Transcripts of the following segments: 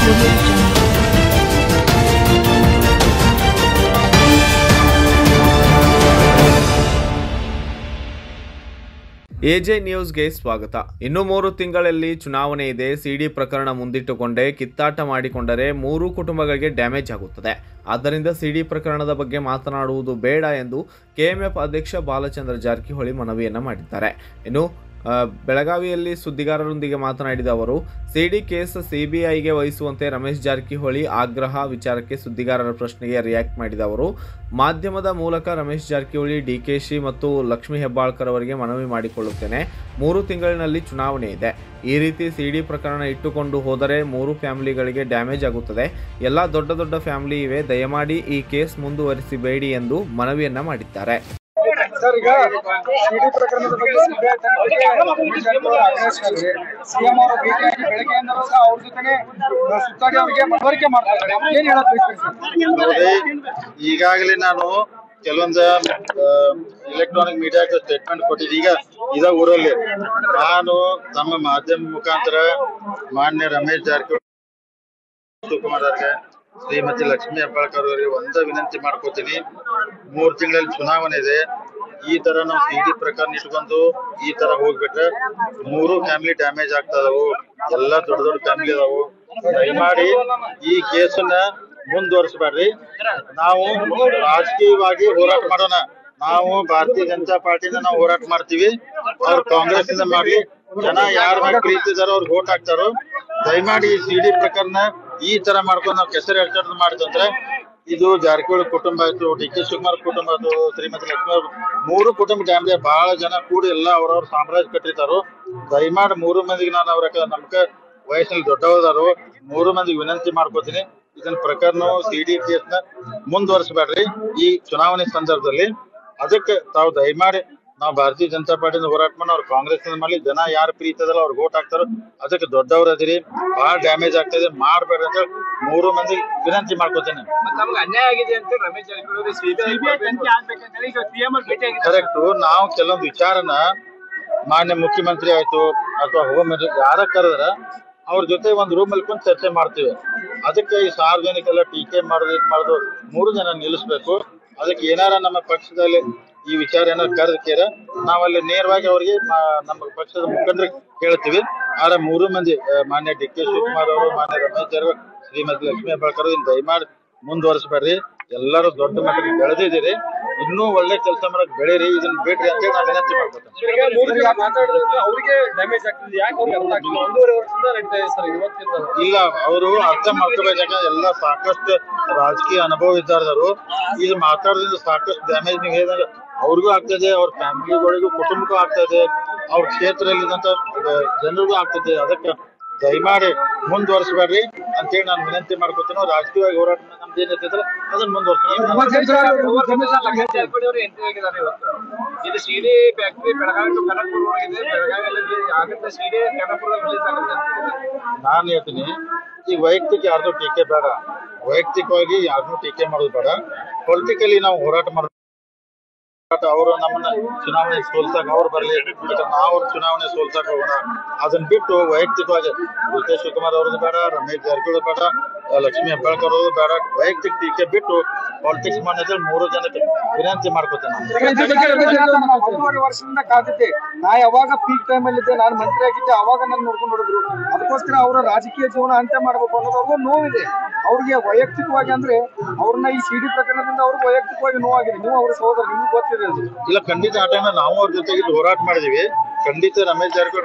Audio Jungle. AJ ನ್ಯೂಸ್ಗೆ ಸ್ವಾಗತ ಇನ್ನು ಮೂರು ತಿಂಗಳಲ್ಲಿ ಚುನಾವಣೆ ಇದೆ ಸಿಡಿ ಪ್ರಕರಣ ಮುಂದಿಟ್ಟುಕೊಂಡೇ ಕಿತ್ತಾಟ ಮಾಡಿಕೊಂಡರೆ ಮೂರು ಕುಟುಂಬಗಳಿಗೆ ಡ್ಯಾಮೇಜ್ ಆಗುತ್ತದೆ ಆದ್ದರಿಂದ ಸಿಡಿ ಪ್ರಕರಣದ ಬಗ್ಗೆ ಮಾತನಾಡುವುದು ಬೇಡ ಎಂದು ಕೆಎಂಎಫ್ ಅಧ್ಯಕ್ಷ ಬಾಲಚಂದ್ರ ಜಾರಕಿಹೊಳಿ ಮನವಿಯನ್ನ ಮಾಡಿದ್ದಾರೆ ಇನ್ನು ಆ, ಬೆಳಗಾವಿಯಲ್ಲಿ ಸುದ್ದಿಗಾರರೊಂದಿಗೆ ಮಾತನಾಡಿದ ಅವರು ಸಿಡಿ ಕೇಸ್ ಸಿಬಿಐಗೆ ವಹಿಸುವಂತೆ ರಮೇಶ್ ಜಾರಕಿಹೊಳಿ ಆಗ್ರಹ ವಿಚಾರಕ್ಕೆ ಸುದ್ದಿಗಾರರ ಪ್ರಶ್ನೆಗೆ ರಿಯಾಕ್ಟ್ ಮಾಡಿದ ಅವರು ಮಾಧ್ಯಮದ ಮೂಲಕ ರಮೇಶ್ ಜಾರಕಿಹೊಳಿ ಡಿಕೆಶಿ ಮತ್ತು ಲಕ್ಷ್ಮೀ ಹೆಬ್ಬಾಳ್ಕರ್ ಅವರಿಗೆ ಮನವಿ ಮಾಡಿಕೊಳ್ಳುತ್ತೇನೆ ಮೂರು ತಿಂಗಳಿನಲ್ಲಿ ಚುನಾವಣೆ ಇದೆ ಈ ರೀತಿ ಸಿಡಿ ಪ್ರಕರಣ ಇಟ್ಟುಕೊಂಡು ಹೋದರೆ ಮೂರು ಫ್ಯಾಮಿಲಿಗಳಿಗೆ ಡ್ಯಾಮೇಜ್ ಆಗುತ್ತದೆ ಎಲ್ಲ ದೊಡ್ಡ ದೊಡ್ಡ ಫ್ಯಾಮಿಲಿ ಇವೆ ದಯಮಾಡಿ ಈ ಕೇಸ್ ಮುಂದುವರಿಸಬೇಡಿ ಎಂದು ಮನವಿಯನ್ನ ಮಾಡಿದ್ದಾರೆ ಸರ್ ಈಗ ಸಿಡಿ ಪ್ರಕರಣದ ಬಗ್ಗೆ ಸಿಬಿಐ ತನಿಖೆಗೆ ರಮೇಶ್ ಜಾರಕಿಹೊಳಿ ಆಗ್ರಹಿಸಿದ್ದಾರೆ ಸಿಎಂ ಅವರು ಭೇಟಿಯಾಗಿ ಬೆಳಗ್ಗೆಯಿಂದಲೂ ಸಹ ಅವ್ರ ಜೊತೆನೆ ಸುತ್ತಾಡಿ ಅವರಿಗೆ ಮನವರಿಕೆ ಮಾಡ್ತಾ ಇದ್ದಾರೆ ಏನ್ ಹೇಳಕ್ ಬಯಸ್ತೀರಿ ಸರ್ ನೋಡಿ ಈಗಾಗಲೇ ನಾನು ಕೆಲವೊಂದು ಇಲೆಕ್ಟ್ರಾನಿಕ್ ಮೀಡಿಯಾಕ್ಕೆ ಸ್ಟೇಟ್ಮೆಂಟ್ ಕೊಟ್ಟಿದ್ದೆ ಈಗ ಇದ ಊರಲ್ಲಿ ನಾನು ತಮ್ಮ ಮಾಧ್ಯಮ ಮುಖಾಂತರ ಮಾನ್ಯ ರಮೇಶ್ ಜಾರಕಿಹೊಳಿ ಶಿವಕುಮಾರ್ ಅವ್ರಿಗೆ ಶ್ರೀಮತಿ ಲಕ್ಷ್ಮೀ ಹೆಬ್ಬಾಳ್ಕರ್ ಅವರಿಗೆ ಒಂದ ವಿನಂತಿ ಮಾಡ್ಕೋತೀನಿ ಮೂರ್ ತಿಂಗಳಲ್ಲಿ ಚುನಾವಣೆ ಇದೆ ಈ ತರ ನಾವು ಸಿಡಿ ಪ್ರಕರಣ ಇಟ್ಕೊಂಡು ಈ ತರ ಹೋಗ್ಬಿಟ್ರೆ ಮೂರು ಫ್ಯಾಮಿಲಿ ಡ್ಯಾಮೇಜ್ ಆಗ್ತದವು ಎಲ್ಲಾ ದೊಡ್ಡ ದೊಡ್ಡ ಫ್ಯಾಮಿಲಿ ಅದಾವು ದಯಮಾಡಿ ಈ ಕೇಸನ್ನ ಮುಂದುವರಿಸಬೇಡ್ರಿ ನಾವು ರಾಜಕೀಯವಾಗಿ ಹೋರಾಟ ಮಾಡೋಣ ನಾವು ಭಾರತೀಯ ಜನತಾ ಪಾರ್ಟಿಯಿಂದ ನಾವು ಹೋರಾಟ ಮಾಡ್ತೀವಿ ಅವ್ರು ಕಾಂಗ್ರೆಸ್ ಇಂದ ಮಾಡ್ಲಿ ಜನ ಯಾರ ಮೇಲೆ ಪ್ರೀತಿ ಇದಾರೋ ಅವ್ರಿಗೆ ವೋಟ್ ಹಾಕ್ತಾರೋ ದಯಮಾಡಿ ಈ ಸಿಡಿ ಪ್ರಕರಣ ಈ ತರ ಮಾಡ್ಕೊಂಡು ನಾವು ಕೆಸರು ಎಳ್ಚಾಡ್ದು ಮಾಡಿದಂದ್ರೆ ಇದು ಜಾರಕಿಹೊಳಿ ಕುಟುಂಬ ಆಯ್ತು ಡಿ ಕೆ ಶಿವಕುಮಾರ್ ಕುಟುಂಬ ಆಯ್ತು ಶ್ರೀಮತಿ ಲಕ್ಷ್ಮೀ ಅವ್ರ ಮೂರು ಕುಟುಂಬ ಡ್ಯಾಮ್ಗೆ ಬಹಳ ಜನ ಕೂಡಿ ಎಲ್ಲ ಅವ್ರವ್ರ ಸಾಮ್ರಾಜ್ಯ ಕಟ್ಟಿರ್ತಾರೋ ದಯಮಾಡಿ ಮೂರು ಮಂದಿಗೆ ನಾನು ಅವ್ರ ನಮ್ಕ ವಯಸ್ಸಿನಲ್ಲಿ ದೊಡ್ಡವದಾರು ಮೂರು ಮಂದಿಗೆ ವಿನಂತಿ ಮಾಡ್ಕೋತೀನಿ ಇದನ್ನ ಪ್ರಕರಣ ಸಿಡಿ ಕೇಸ್ನ ಮುಂದುವರಿಸಬೇಡ್ರಿ ಈ ಚುನಾವಣೆ ಸಂದರ್ಭದಲ್ಲಿ ಅದಕ್ಕೆ ತಾವು ದಯಮಾಡಿ ನಾವು ಭಾರತೀಯ ಜನತಾ ಪಾರ್ಟಿಯಿಂದ ಹೋರಾಟ ಮಾಡಿ ಅವ್ರು ಕಾಂಗ್ರೆಸ್ ಮಾಡಿ ಜನ ಯಾರು ಪ್ರೀತಿ ಅದಲ್ಲ ಅವ್ರಿಗೆ ವೋಟ್ ಹಾಕ್ತಾರೋ ಅದಕ್ಕೆ ದೊಡ್ಡವ್ರ ಅದಿರಿ ಬಹಳ ಡ್ಯಾಮೇಜ್ ಆಗ್ತದೆ ಮಾಡ್ಬೇಡ್ರಿ ಅಂತ ಹೇಳಿ ಮೂರು ಮಂದಿ ವಿನಂತಿ ಮಾಡ್ಕೋತೇನೆ ನಮ್ಗೆ ಅನ್ಯಾಯ ಆಗಿದೆ ಅಂತ ರಮೇಶ್ ಜಾರಕಿಹೊಳಿ ಸಿಬಿಐ ತನಿಖೆ ಆಗ್ಬೇಕಂತ ಈಗ ಸಿಎಂ ಅವ್ರು ಭೇಟಿಯಾಗಿದ್ದಾರೆ ಕರೆಕ್ಟ್ ನಾವು ಕೆಲವೊಂದು ವಿಚಾರನ ಮಾನ್ಯ ಮುಖ್ಯಮಂತ್ರಿ ಆಯ್ತು ಅಥವಾ ಹೋಮ್ ಮಿನಿಸ್ಟರ್ ಯಾರ ಕರೆದ್ರ ಅವ್ರ ಜೊತೆ ಒಂದು ರೂಮ್ ಅಲ್ಲಿ ಕುಂತು ಚರ್ಚೆ ಮಾಡ್ತೀವಿ ಅದಕ್ಕೆ ಈ ಸಾರ್ವಜನಿಕ ಟೀಕೆ ಮಾಡೋದು ಇದು ಮಾಡೋದು ಮೂರು ಜನ ನಿಲ್ಲಿಸ್ಬೇಕು ಅದಕ್ಕೆ ಏನಾರ ನಮ್ಮ ಪಕ್ಷದಲ್ಲಿ ಈ ವಿಚಾರ ಏನಾರ ಕರೆದಕ್ಕಿರ ನಾವಲ್ಲಿ ನೇರವಾಗಿ ಅವರಿಗೆ ನಮ್ಮ ಪಕ್ಷದ ಮುಖಂಡರಿಗೆ ಹೇಳ್ತೀವಿ ಆದ್ರೆ ಮೂರು ಮಂದಿ ಆ, ಮಾನ್ಯ ಡಿ ಕೆ ಶಿವಕುಮಾರ್ ಅವರು ಮಾನ್ಯ ರಮೇಶ್ ಜಾರಕಿಹೊಳಿ ಶ್ರೀಮತಿ ಲಕ್ಷ್ಮೀ ಹೆಬ್ಬಾಳ್ಕರ್ ಇದನ್ನ ದಯಮಾಡಿ ಮುಂದುವರಿಸಬೇಡ್ರಿ ಎಲ್ಲರೂ ದೊಡ್ಡ ಮಟ್ಟಕ್ಕೆ ಬೆಳೆದಿದ್ದೀರಿ ಇನ್ನೂ ಒಳ್ಳೆ ಕೆಲಸ ಮಾಡಕ್ ಬೆಳೀರಿ ಇದನ್ನ ಬಿಡ್ರಿ ಅಂತೇಳಿ ನಾನು ವಿನಂತಿ ಮಾಡ್ಕೊತೇನೆ ಈಗ ಮೂರು ಜನ ಮಾತಾಡಿದ್ರೆ ಅವರಿಗೆ ಡ್ಯಾಮೇಜ್ ಆಗ್ತಿದೆ ಯಾಕೆ ಅವ್ರಿಗೆ ಅರ್ಥ ಆಗ್ತಿಲ್ಲ ಒಂದೂವರೆ ವರ್ಷದಿಂದ ನಡೀತಾ ಇದೆ ಸರ್ ಇವತ್ತಿಂದ ಇಲ್ಲ ಅವರು ಅರ್ಥ ಮಾಡ್ಕೋಬೇಕಾಗ ಎಲ್ಲ ಸಾಕಷ್ಟು ರಾಜಕೀಯ ಅನುಭವ ಇದ್ದಾರವರು ಇದು ಮಾತಾಡೋದ್ರಿಂದ ಸಾಕಷ್ಟು ಡ್ಯಾಮೇಜ್ ನೀವು ಹೇಳಿದಾಗ ಅವ್ರಿಗೂ ಆಗ್ತದೆ ಅವ್ರ ಫ್ಯಾಮಿಲಿಗಳಿಗೂ ಕುಟುಂಬಕ್ಕೂ ಆಗ್ತದೆ ಅವ್ರ ಕ್ಷೇತ್ರದಲ್ಲಿ ಇದ್ದಂತ ಜನರಿಗೂ ಆಗ್ತದೆ ಅದಕ್ಕೆ ದಯಮಾಡಿ ಮುಂದುವರಿಸಬೇಡ್ರಿ ಅಂತೇಳಿ ನಾನು ವಿನಂತಿ ಮಾಡ್ಕೊತೀನಿ ರಾಜಕೀಯವಾಗಿ ಹೋರಾಟ ನಮ್ದು ಏನಿರ್ತೈತಲ್ಲ ಅದನ್ನ ಮುಂದುವರ್ಸ್ಕೊಂಡು ಇದು CD factory Belagavi to Kanakapura ಹೋಗಿದೆ ಬೆಳಗಾವಿಯಲ್ಲಿ ಆಗುತ್ತೆ ಸಿಡಿ ಕನಕಪುರದಲ್ಲಿ ರಿಲೀಸ್ ಆಗುತ್ತೆ ನಾನು ಹೇಳ್ತೀನಿ ಈಗ ವೈಯಕ್ತಿಕ ಯಾರ್ದು ಟೀಕೆ ಬೇಡ ವೈಯಕ್ತಿಕವಾಗಿ ಯಾರನ್ನೂ ಟೀಕೆ ಮಾಡೋದು ಬೇಡ ಪೊಲಿಟಿಕಲಿ ನಾವು ಹೋರಾಟ ಮಾಡ್ಬೇಕು ಅವರು ನಮ್ಮನ್ನ ಚುನಾವಣೆ ಸೋಲ್ಸಕ್ ಅವ್ರು ಬರ್ಲಿ ಅಥವಾ ನಾವು ಅವ್ರ ಚುನಾವಣೆ ಸೋಲ್ಸಕ್ ಹೋಗೋಣ ಅದನ್ನ ಬಿಟ್ಟು ವೈಯಕ್ತಿಕವಾಗಿ ಡಿ ಕೆ ಶಿವಕುಮಾರ್ ಅವ್ರದ್ದು ಬೇಡ ರಮೇಶ್ ಜಾರಕಿಹೊಳಿ ಬೇಡ ಆ, ಲಕ್ಷ್ಮೀ ಹೆಬ್ಬಾಳ್ಕರ್ ಅವ್ರದ್ದು ಬೇಡ ವೈಯಕ್ತಿಕ ಟೀಕೆ ಬಿಟ್ಟು ಪಾಲಿಟಿಕ್ಸ್ ಮಾಡಿದ್ರೆ ಮೂರು ಜನಕ್ಕೆ ವಿನಂತಿ ಮಾಡ್ಕೊತೇನೆ ನಾನು. ಒಂದೂವರೆ ವರ್ಷದಿಂದ ಕಾದಿದ್ದೆ ನಾ ಯಾವಾಗ ಪೀಕ್ ಟೈಮ್ ಅಲ್ಲಿ ಇದ್ದೆ ನಾನು ಮಂತ್ರಿ ಆಗಿದ್ದೆ ಅವಾಗ ನನ್ನ ನೋಡ್ಕೊಂಡು ನೋಡಿದ್ರು ಅದಕ್ಕೋಸ್ಕರ ಅವರ ರಾಜಕೀಯ ಜೀವನ ಅಂತ್ಯ ಮಾಡ್ಬೇಕು ಅನ್ನೋದು ಅವ್ರಿಗೂ ನೋವಿದೆ ಅವ್ರಿಗೆ ವೈಯಕ್ತಿಕವಾಗಿ ಅಂದ್ರೆ ಅವ್ರನ್ನ ಈ ಸಿಡಿ ಪ್ರಕರಣದಿಂದ ಅವ್ರಿಗೆ ವೈಯಕ್ತಿಕವಾಗಿ ನೋವಾಗಿದೆ ನೀವು ಅವ್ರ ಸಹೋದರ ನಿಮ್ಗೆ ಗೊತ್ತಿದೆ ಅದು ಇಲ್ಲ ಖಂಡಿತ ಆ ಟೈಮ್ ನಾವು ಅವ್ರ ಜೊತೆಗೆ ಇಲ್ಲಿ ಹೋರಾಟ ಮಾಡಿದೀವಿ ಖಂಡಿತ ರಮೇಶ್ ಜಾರಕಿಹೊಳಿ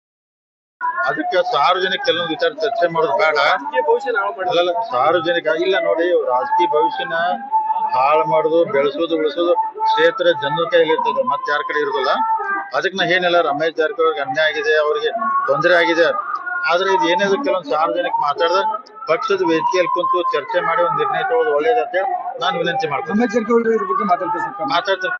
ಅದಕ್ಕೆ ಸಾರ್ವಜನಿಕ ಕೆಲವೊಂದು ವಿಚಾರ ಚರ್ಚೆ ಮಾಡೋದು ಬೇಡ ರಾಜಕೀಯ ಭವಿಷ್ಯ ನಾವು ಮಾಡಿ ಅಲ್ಲಲ್ಲ ಸಾರ್ವಜನಿಕ ಇಲ್ಲ ನೋಡಿ ರಾಜಕೀಯ ಭವಿಷ್ಯನ ಹಾಳು ಮಾಡೋದು ಬೆಳೆಸೋದು ಉಳಿಸೋದು ಕ್ಷೇತ್ರ ಜನರ ಕೈಯಲ್ಲಿ ಇರ್ತದೆ ಮತ್ತೆ ಯಾರ ಕಡೆ ಇರೋದಿಲ್ಲ ಅದಕ್ಕೆ ನಾ ಏನಿಲ್ಲ ರಮೇಶ್ ಜಾರಕಿಹೊಳಿ ಅನ್ಯಾಯ ಆಗಿದೆ ಅವರಿಗೆ ತೊಂದರೆ ಆಗಿದೆ ಆದ್ರೆ ಇದು ಏನಿದೆ ಕೆಲವೊಂದು ಸಾರ್ವಜನಿಕ ಮಾತಾಡ್ದ ಪಕ್ಷದ ವೇದಿಕೆಯಲ್ಲಿ ಕುಂತು ಚರ್ಚೆ ಮಾಡಿ ಒಂದು ನಿರ್ಣಯ ತಗೊಳ್ಳೋದು ಒಳ್ಳೇದಂತ ಹೇಳಿ ನಾನು ವಿನಂತಿ ಮಾಡ್ತೀನಿ ರಮೇಶ್ ಜಾರಕಿಹೊಳಿ ಇದ್ರ ಬಗ್ಗೆ ಮಾತಾಡ್ತಾರೆ ಸರ್ ಮಾತಾಡ್ತೀನಿ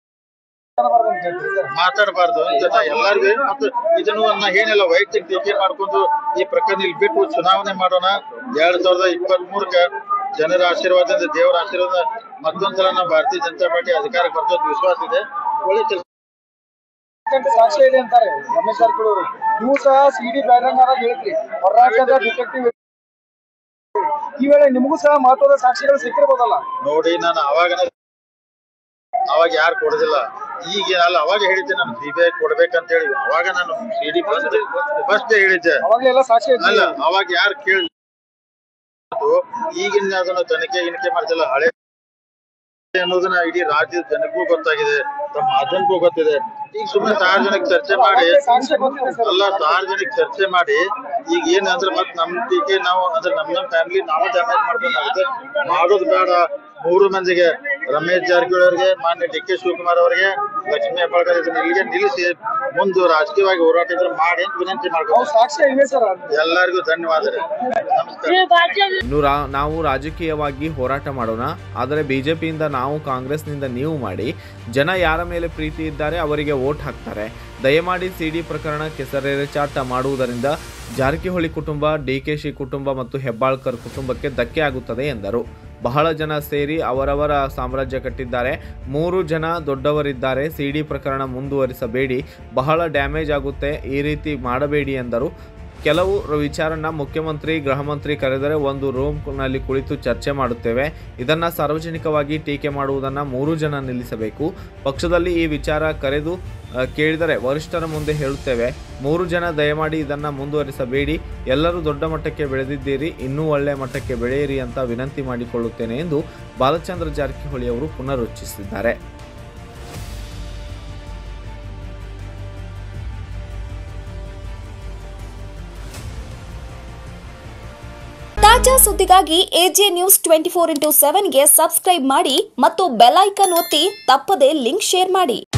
ಮಾತಾಡಬಾರ್ದು ಅಂತ ಎಲ್ಲರಿಗೂ ಮತ್ತು ಇದನ್ನು ನಾ ಏನಿಲ್ಲ ವೈಯಕ್ತಿಕ ಟೀಕೆ ಮಾಡ್ಕೊಂಡು ಈ ಪ್ರಕರಣ ಇಲ್ಲಿ ಬಿಟ್ಟು ಚುನಾವಣೆ ಮಾಡೋಣ ಎರಡ್ ಸಾವಿರದ ಇಪ್ಪತ್ತ್ ಮೂರಕ್ಕ ಜನರ ಆಶೀರ್ವಾದದಿಂದ ದೇವರ ಆಶೀರ್ವಾದ ಮತ್ತೊಂದ್ಸಲ ನಾವು ಭಾರತೀಯ ಜನತಾ ಪಾರ್ಟಿ ಅಧಿಕಾರಕ್ಕೆ ಬರ್ತದ ವಿಶ್ವಾಸ ಇದೆ ಒಳ್ಳೆ ಕೆಲಸ ಸಾಕ್ಷ್ಯ ಇದೆ ಅಂತಾರೆ ರಮೇಶ್ ಜಾರಕಿಹೊಳಿ ಅವರು ನೀವು ಸಹ ಸಿಡಿ ಬ್ಯಾನರ್ ಹೇಳಿದ್ರಿ ಹೊರ ರಾಜ್ಯದ ಡಿಟೆಕ್ಟಿವ್ ಈ ವೇಳೆ ನಿಮಗೂ ಸಹ ಮಹತ್ವದ ಸಾಕ್ಷಿಗಳು ಸಿಕ್ಕಿರ್ಬೋದಲ್ಲ ನೋಡಿ ನಾನು ಅವಾಗ ಅವಾಗ ಯಾರು ಕೊಡುದಿಲ್ಲ ಈಗ ಅಲ್ಲ ಅವಾಗ ಹೇಳಿದ್ದೆ ನಾನು ಸಿಬಿಐ ಕೊಡ್ಬೇಕಂತ ಹೇಳಿ ಅವಾಗ ನಾನು ಸಿಡಿ ಫಸ್ಟ್ ಫಸ್ಟ್ ಹೇಳಿದ್ದೆ ಅವಾಗಲೇ ಎಲ್ಲ ಸಾಕ್ಷಿ ಐತಿ ಅಲ್ಲ ಅವಾಗ ಯಾರು ಕೇಳಿ ಈಗಿನ ಅದನ್ನ ತನಿಖೆ ಗಿನಿಖೆ ಮಾಡ್ತಿಲ್ಲ ಹಳೆ ಅನ್ನೋದನ್ನ ಇಡೀ ರಾಜ್ಯದ ಜನಕ್ಕೂ ಗೊತ್ತಾಗಿದೆ ತಮ್ಮ ಮಾಧ್ಯಮಕ್ಕೂ ಗೊತ್ತಿದೆ ಈಗ ಸುಮ್ಮನೆ ಸಾರ್ವಜನಿಕ ಚರ್ಚೆ ಮಾಡಿ ಸಾಕ್ಷಿ ಗೊತ್ತಿದೆ ಸರ್ ಎಲ್ಲ ಸಾರ್ವಜನಿಕ ಚರ್ಚೆ ಮಾಡಿ ಈಗ ಏನ್ ಅಂದ್ರೆ ಮತ್ ನಮ್ ಟೀಕೆ ನಾವು ಅಂದ್ರೆ ನಮ್ ನಮ್ ಫ್ಯಾಮಿಲಿ ನಾವು ಡ್ಯಾಮೇಜ್ ಮಾಡ್ಬೇಕಾಗುತ್ತೆ ಮಾಡೋದು ಬೇಡ ಮೂರು ಮಂದಿಗೆ ರಮೇಶ್ ಜಾರಕಿಹೊಳಿ ಅವರಿಗೆ ಮಾನ್ಯ ಡಿ ಕೆ ಶಿವಕುಮಾರ್ ಅವರಿಗೆ ಲಕ್ಷ್ಮೀ ಹೆಬ್ಬಾಳ್ಕರ್ ಇದನ್ನ ಇಲ್ಲಿಗೆ ನಿಲ್ಲಿಸಿ ಮುಂದೆ ರಾಜಕೀಯವಾಗಿ ಹೋರಾಟ ಇದ್ರೆ ಮಾಡಿ ಅಂತ ವಿನಂತಿ ಅವು ಮಾಡ್ಕೊಂಡು ಸಾಕ್ಷಿ ಇವೆ ಸರ್ ಎಲ್ಲರಿಗೂ ಧನ್ಯವಾದ ರೀ ನಮಸ್ಕಾರ ಇನ್ನು ರಾ ನಾವು ರಾಜಕೀಯವಾಗಿ ಹೋರಾಟ ಮಾಡೋಣ ಆದರೆ ಬಿಜೆಪಿಯಿಂದ ನಾವು ಕಾಂಗ್ರೆಸ್ನಿಂದ ನೀವು ಮಾಡಿ ಜನ ಯಾರ ಮೇಲೆ ಪ್ರೀತಿ ಇದ್ದಾರೆ ಅವರಿಗೆ ವೋಟ್ ಹಾಕ್ತಾರೆ ದಯಮಾಡಿ ಸಿಡಿ ಪ್ರಕರಣ ಕೆಸರೆರಚಾಟ ಮಾಡುವುದರಿಂದ ಜಾರಕಿಹೊಳಿ ಕುಟುಂಬ ಡಿಕೆಶಿ ಕುಟುಂಬ ಮತ್ತು ಹೆಬ್ಬಾಳ್ಕರ್ ಕುಟುಂಬಕ್ಕೆ ಧಕ್ಕೆ ಆಗುತ್ತದೆ ಎಂದರು ಬಹಳ ಜನ ಸೇರಿ ಅವರವರ ಸಾಮ್ರಾಜ್ಯ ಕಟ್ಟಿದ್ದಾರೆ ಮೂರು ಜನ ದೊಡ್ಡವರಿದ್ದಾರೆ ಸಿಡಿ ಪ್ರಕರಣ ಮುಂದುವರಿಸಬೇಡಿ ಬಹಳ ಡ್ಯಾಮೇಜ್ ಆಗುತ್ತೆ ಈ ರೀತಿ ಮಾಡಬೇಡಿ ಎಂದರು ಕೆಲವು ವಿಚಾರನ ಮುಖ್ಯಮಂತ್ರಿ ಗೃಹ ಮಂತ್ರಿ ಕರೆದರೆ ಒಂದು ರೂಮ್ನಲ್ಲಿ ಕುಳಿತು ಚರ್ಚೆ ಮಾಡುತ್ತೇವೆ ಇದನ್ನು ಸಾರ್ವಜನಿಕವಾಗಿ ಟೀಕೆ ಮಾಡುವುದನ್ನು ಮೂರು ಜನ ನಿಲ್ಲಿಸಬೇಕು ಪಕ್ಷದಲ್ಲಿ ಈ ವಿಚಾರ ಕರೆದು ಆ, ಕೇಳಿದರೆ ವರಿಷ್ಠರ ಮುಂದೆ ಹೇಳುತ್ತೇವೆ ಮೂರು ಜನ ದಯಮಾಡಿ ಇದನ್ನು ಮುಂದುವರಿಸಬೇಡಿ ಎಲ್ಲರೂ ದೊಡ್ಡ ಮಟ್ಟಕ್ಕೆ ಬೆಳೆದಿದ್ದೀರಿ ಇನ್ನೂ ಒಳ್ಳೆಯ ಮಟ್ಟಕ್ಕೆ ಬೆಳೆಯಿರಿ ಅಂತ ವಿನಂತಿ ಮಾಡಿಕೊಳ್ಳುತ್ತೇನೆ ಎಂದು ಬಾಲಚಂದ್ರ ಜಾರಕಿಹೊಳಿ ಅವರು ಪುನರುಚ್ಚರಿಸಿದ್ದಾರೆ ತಾಜಾ ಸುದ್ದಿಗಾಗಿ AJ news twenty four into ಸೆವೆನ್ಗೆ ಸಬ್ಸ್ಕ್ರೈಬ್ ಮಾಡಿ ಮತ್ತು ಬೆಲ್ ಐಕನ್ ಒತ್ತಿ ತಪ್ಪದೇ ಲಿಂಕ್ ಶೇರ್ ಮಾಡಿ